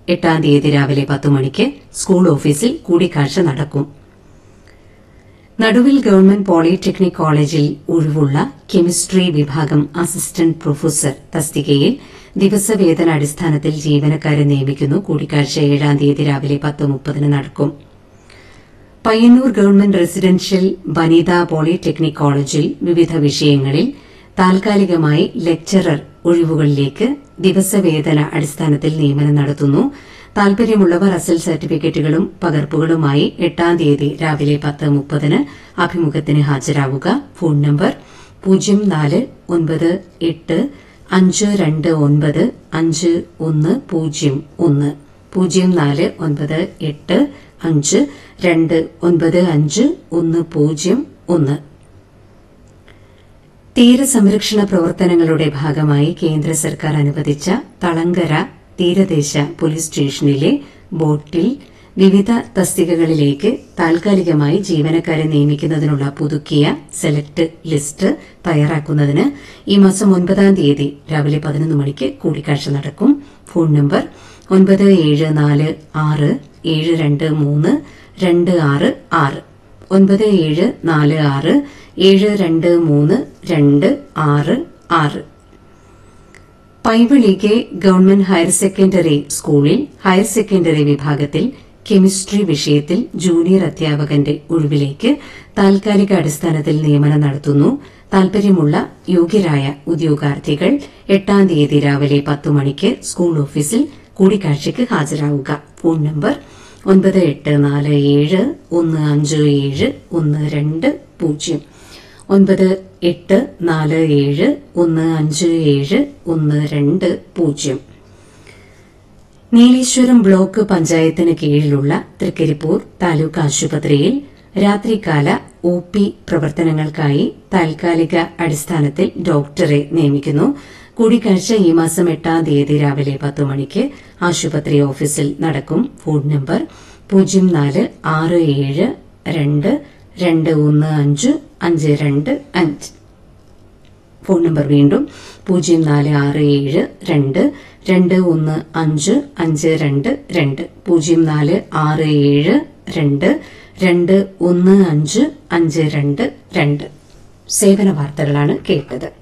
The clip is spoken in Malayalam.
എട്ടാം തീയതി രാവിലെ പത്ത് മണിക്ക് സ്കൂൾ ഓഫീസിൽ കൂടിക്കാഴ്ച നടക്കും നടുവിൽ ഗവൺമെന്റ് പോളിടെക്നിക് കോളേജിൽ ഒഴിവുള്ള കെമിസ്ട്രി വിഭാഗം അസിസ്റ്റന്റ് പ്രൊഫസർ തസ്തികയിൽ ദിവസവേതനാടിസ്ഥാനത്തിൽ ജീവനക്കാരെ നിയമിക്കുന്നു കൂടിക്കാഴ്ച ഏഴാം തീയതി രാവിലെ പത്ത് മുപ്പതിന് നടക്കും പയ്യന്നൂർ ഗവൺമെന്റ് റെസിഡൻഷ്യൽ വനിതാ പോളിടെക്നിക് കോളേജിൽ വിവിധ വിഷയങ്ങളിൽ താൽക്കാലികമായി ലെക്ചറർ ഒഴിവുകളിലേക്ക് ദിവസവേതന അടിസ്ഥാനത്തിൽ നിയമനം നടത്തുന്നു താൽപര്യമുള്ളവർ അസൽ സർട്ടിഫിക്കറ്റുകളും പകർപ്പുകളുമായി എട്ടാം തീയതി രാവിലെ പത്ത് മുപ്പതിന് അഭിമുഖത്തിന് ഹാജരാവുക ഫോൺ നമ്പർ പൂജ്യം നാല് ഒൻപത് എട്ട് അഞ്ച് രണ്ട് ഒൻപത് അഞ്ച് ഒന്ന് പൂജ്യം ഒന്ന് പൂജ്യം നാല് ഒൻപത് എട്ട് അഞ്ച് രണ്ട് ഒൻപത് അഞ്ച് ഒന്ന് പൂജ്യം ഒന്ന് തീരസംരക്ഷണ പ്രവർത്തനങ്ങളുടെ ഭാഗമായി കേന്ദ്ര സർക്കാർ അനുവദിച്ച തളങ്കര തീരദേശ പോലീസ് സ്റ്റേഷനിലെ ബോട്ടിൽ വിവിധ തസ്തികകളിലേക്ക് താൽക്കാലികമായി ജീവനക്കാരെ നിയമിക്കുന്നതിനുള്ള പുതുക്കിയ സെലക്ട് ലിസ്റ്റ് തയ്യാറാക്കുന്നതിന് ഈ മാസം ഒൻപതാം തീയതി രാവിലെ പതിനൊന്ന് മണിക്ക് കൂടിക്കാഴ്ച നടക്കും ഫോൺ നമ്പർ ഒൻപത് ഏഴ് നാല് ആറ് ഏഴ് രണ്ട് മൂന്ന് രണ്ട് ആറ് ആറ് ഒൻപത് ഏഴ് നാല് ആറ് ഏഴ് രണ്ട് മൂന്ന് രണ്ട് ആറ് ആറ് പൈവിളിക്ക് ഗവൺമെന്റ് ഹയർ സെക്കൻഡറി സ്കൂളിൽ ഹയർ സെക്കൻഡറി വിഭാഗത്തിൽ കെമിസ്ട്രി വിഷയത്തിൽ ജൂനിയർ അധ്യാപകന്റെ ഒഴിവിലേക്ക് താൽക്കാലിക അടിസ്ഥാനത്തിൽ നിയമനം നടത്തുന്നു താൽപര്യമുള്ള യോഗ്യരായ ഉദ്യോഗാർത്ഥികൾ എട്ടാം തീയതി രാവിലെ പത്ത് മണിക്ക് സ്കൂൾ ഓഫീസിൽ കൂടിക്കാഴ്ചയ്ക്ക് ഹാജരാവുക ഫോൺ നമ്പർ ഒൻപത് എട്ട് നാല് ഏഴ് ഒന്ന് അഞ്ച് ഏഴ് ഒന്ന് രണ്ട് പൂജ്യം ഒൻപത് എട്ട് നാല് ഏഴ് ഒന്ന് അഞ്ച് ഏഴ് ഒന്ന് രണ്ട് പൂജ്യം നീലേശ്വരം ബ്ലോക്ക് പഞ്ചായത്തിന് കീഴിലുള്ള തൃക്കരിപ്പൂർ താലൂക്ക് ആശുപത്രിയിൽ രാത്രികാല ഒ പി പ്രവർത്തനങ്ങൾക്കായി താൽക്കാലിക അടിസ്ഥാനത്തിൽ ഡോക്ടറെ നിയമിക്കുന്നു കൂടിക്കാഴ്ച ഈ മാസം എട്ടാം തീയതി രാവിലെ പത്ത് മണിക്ക് ആശുപത്രി ഓഫീസിൽ നടക്കും ഫോൺ നമ്പർ പൂജ്യം നാല് ആറ് ഏഴ് രണ്ട് രണ്ട് ഒന്ന് അഞ്ച് അഞ്ച് രണ്ട് അഞ്ച് ഫോൺ നമ്പർ വീണ്ടും പൂജ്യം നാല് ആറ് ഏഴ് രണ്ട് രണ്ട് ഒന്ന് അഞ്ച് അഞ്ച് രണ്ട് രണ്ട് പൂജ്യം നാല് ആറ് ഏഴ് രണ്ട് രണ്ട് ഒന്ന് അഞ്ച് അഞ്ച് രണ്ട് രണ്ട് സേവന വാർത്തകളാണ് കേട്ടത്